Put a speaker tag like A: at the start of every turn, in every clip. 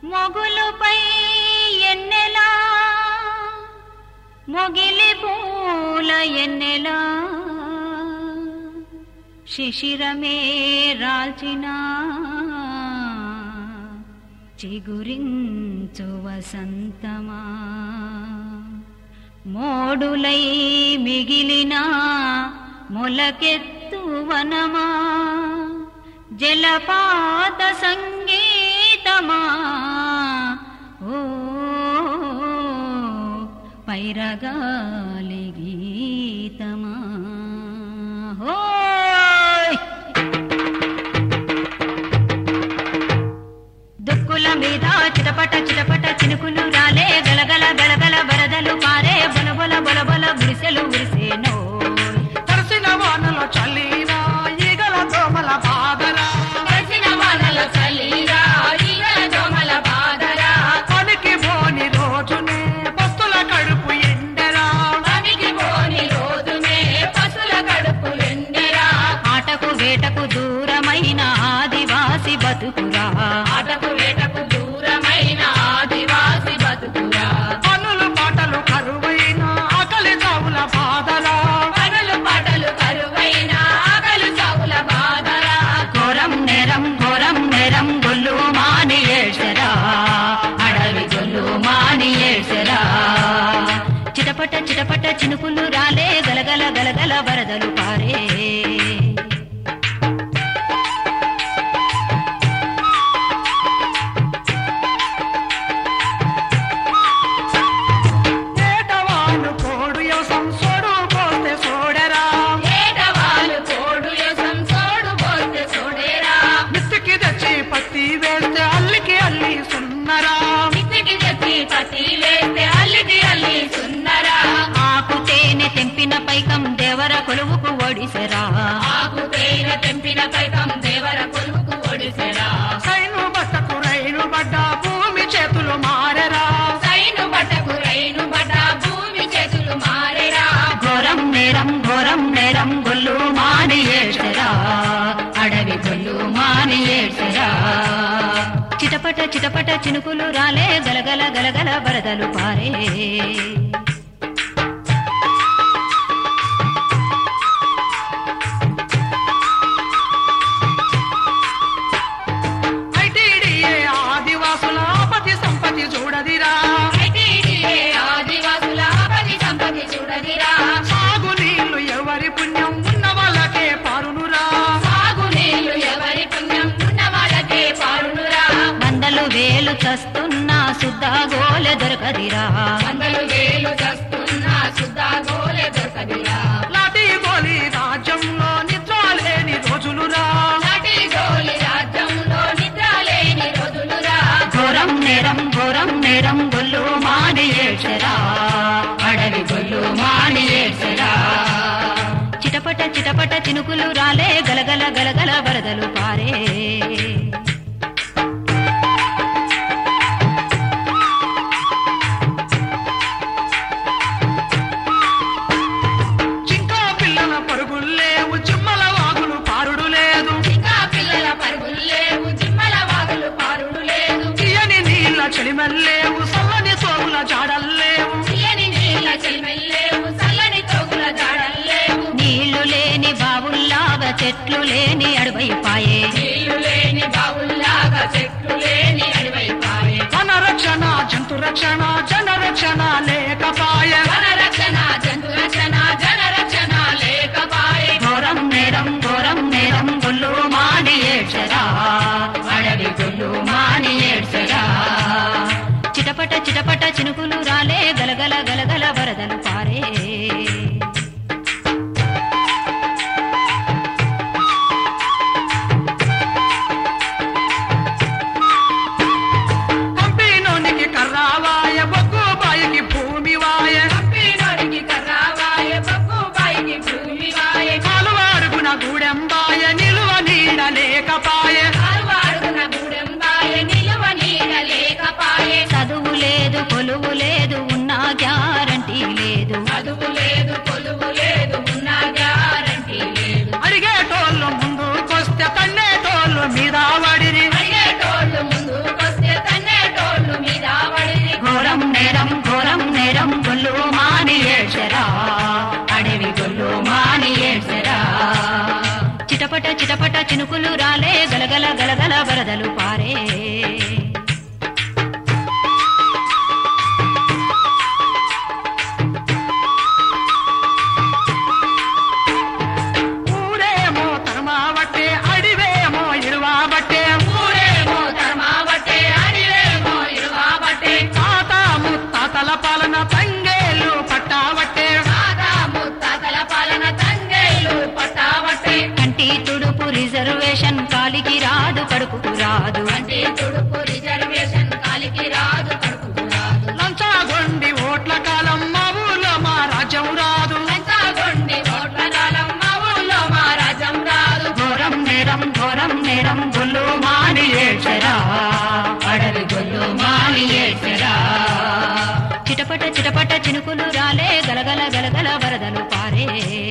A: మొగులుపై ఎన్నెలా మొగిలి పూల ఎన్నెలా శిశిరమే రాల్చిన చిగురించు వసంతమా మోడులై మిగిలిన మొలకెత్తు వనమా జలపాత సంగీతమా ఓ పైరగాలి గీతమా హోయ్ దుక్కుల మీద చిటపట చిటపట చినుకులు రాలే గలగల గలగల వరదలు పారే బొలబొల బొలబొల గుడిసెలు గుడిసేనో
B: తడిసిన వానలో చల్లిరా ఈగల దోమల బాధరా
C: కలిసిన వానల చలిరా ఈగల దోమల బాధరా
B: పనికి పోని రోజునే పస్తుల కడుపు ఎండరా
C: పనికి పోని రోజునే పశుల కడుపు ఎండెరా
A: ఆటకు వేటకు దూరమైన ఆదివాసి బతుకురా
C: ఆటకు వేటకు దూరమైన ఆదివాసి బతుకురా
B: పనులు పాటలు కరువైన ఆకలి చావుల బాధరా
C: పనులు పాటలు కరువైన ఆకలి చావుల బాధరా
A: ఘోరం నేరం ఘోరం నేరం గొల్లు మాని ఏడ్చరా అడవి గొల్లు మాని ఏడ్చరా చిటపట చిటపట చినుకులు రాలే గలగల గలగల వరదలు పారే
B: ఏటవాళ్ళు కోడు యోసం సోడు పోస్తే సోడరా
C: ఏటవాలు కోడు యసం సోడు పోతే సోడేరా
B: మిత్తికి తెచ్చి పత్తి వేస్తే అల్లికి అల్లి సున్నరా
C: మిత్తికి తెచ్చి పతి వేస్తే అల్లికి అల్లి సున్నరా
A: ఆకు తేనె తెంపిన పైకం దేవర కొలువుకు ఒడిసెరా
C: ఆకు తేనె తెంపిన పైకం దేవర కొలువుకు ఒడిసెరా
B: సైను బట్టకు రైలు పడ్డ భూమి చేతులు మారెరా
C: సైను బట్టకు రైను బట్ట భూమి చేతులు మారెరా
A: ఘోరం నేరం ఘోరం నేరం గొల్లు మాని ఏడ్చరా అడవి గొల్లు మాని ఏడ్చరా చిటపట చిటపట చినుకులు రాలే గలగల గలగల వరదలు పారే
B: ఐటీడీఏ ఆదివాసుల ఆపతి సంపతి చూడదిరా
C: ఐటీడీఏ ఆదివాసుల ఆపది సంపది చూడదిరా
B: సాగు నీళ్లు ఎవరి పుణ్యం ఉన్న వాళ్ళకే పారునురా
C: సాగునీళ్లు ఎవరి పుణ్యం ఉన్న వాళ్ళకే పారునురా
A: వందలు వేలు చస్తున్నా సుద్దా గోలె దొరకదిరా
C: వందలు వేలు చస్తున్నా సుద్దా గోలె దొరకదిరా
B: లాటి గోలి రాజ్యంలో నిద్ర లేని రోజులురా
C: నాటి గోలి రాజ్యంలో నిద్ర లేని రోజులురా
A: ఘోరం నేరం ఘోరం నేరం గొల్లు మాని ఏడ్చరా అడవి గొల్లు మాని ఏడ్చరా చిటపట చిటపట చినుకులు రాలే గలగల గలగల వరదలు పారే
B: చింకా పిల్లల పరుగులు లేవు చిమ్మల వాగులు పారుడు లేదు
C: ఇంకా పిల్లల పరుగులు లేవు జిమ్మల వాగులు పారుడు లేదు
B: తీయని నీళ్ళ చెలిమెల్లేవు సల్లని సోముల జాడల్లేవు
C: తీయని నీళ్ళ చెలిమెల్లేవు చల్లని తోగుల జాడల్లేవు
A: నీళ్లు లేని బావుల్లాగా చెట్లు లేని అడవైపాయే
C: నీళ్లు లేని బావుల్లాగా చెట్లు లేని అడివైపాయే
B: వన రక్షణ జంతు రక్షణ జన రక్షణ లేకపాయ
C: వన రక్షణ జంతు రక్షణ జన రక్షణ లేకపాయే
A: ఘోరం నేరం ఘోరం నేరం గొల్లు మాని ఏడ్చరా అడవి గొల్లు మాని ఏడ్చరా చిటపట చిటపట చినుకులు రాలే గలగల గలగల వరదలు పారే
B: కంపినోనికి కర్రావాయ
A: చినుకులు రాలే గలగల గలగల వరదలు పారే
B: ఊరేమో తరమాబట్టే అడివేమో ఇరువాబట్టే
C: ఊరేమో ధర్మాబట్టే అడివేమో ఇరువాబట్టే
B: తాత ముత్తాతల పాలన తంగేలు పట్టాబట్టే
C: తాత ముత్తాతల పాలన తంగేళ్ళు పట్టాబట్టే
A: కంటి తుడుపు రిజర్వేషన్ కాలికి రాదు కడుపుకు రాదు
C: అంటే తుడుపు రిజర్వేషన్ కాలికి రాదు కడుపుకు రాదు
B: లంచాగొండి ఓట్ల కాలం మా ఊళ్ళో మా రాజ్యం రాదు
C: లంచాగొండి ఓట్ల కాలం మా ఊళ్ళో మా రాజ్యం రాదు
A: ఘోరం నేరం ఘోరం నేరం గొల్లు మాని ఏడ్చరా అడవి గొల్లు మాని ఏడ్చరా చిటపట చిటపట చినుకులు రాలే గలగల గలగల వరదలు పారే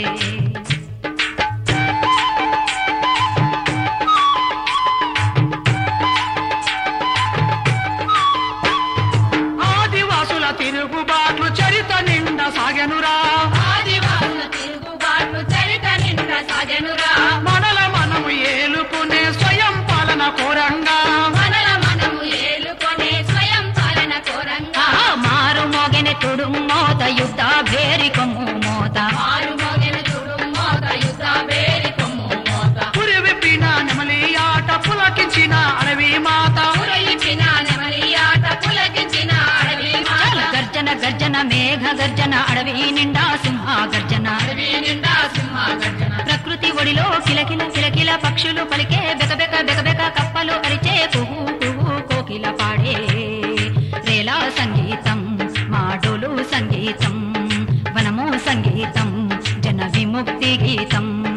B: ఆదివాసుల తిరుగుబాట్లు చరిత నిండా సాగెనురా
C: ఆదివాసుల తిరుగుబాట్లు చరిత నిండా సాగెనురా
B: మనల మనము ఏలుకునే స్వయం పాలన కోరంగా
C: మనల మనము ఏలుకొనే స్వయం పాలన కోరంగా
A: ఆ మారు మోగెన తుడు మోత యుద్ధ భేరి కొమ్ము మోత
C: మారు మోగిన తుడు మోత యుద్ధ వేరి కొమ్ము మోత
B: పురి విప్పిన నెమలి ఆట పులకించిన అడవి మాత
C: పురయిచిన నెమలి ఆట పులకించిన అడవి
A: చాల
C: మాత
A: గర్జన గర్జన మేఘ గర్జన అడవి నిండా సింహ గర్జన
C: అడవి నిండా సింహ గర్జన
A: ప్రకృతి ఒడిలో కిలకిల కిలకిల పక్షులు పలికే బెకబెక బెకబెక కప్పలు అరిచే కుహు కుహు కోకిల పాడే రేలా సంగీతం మాడోలు సంగీతం వనము సంగీతం జన విముక్తి గీతం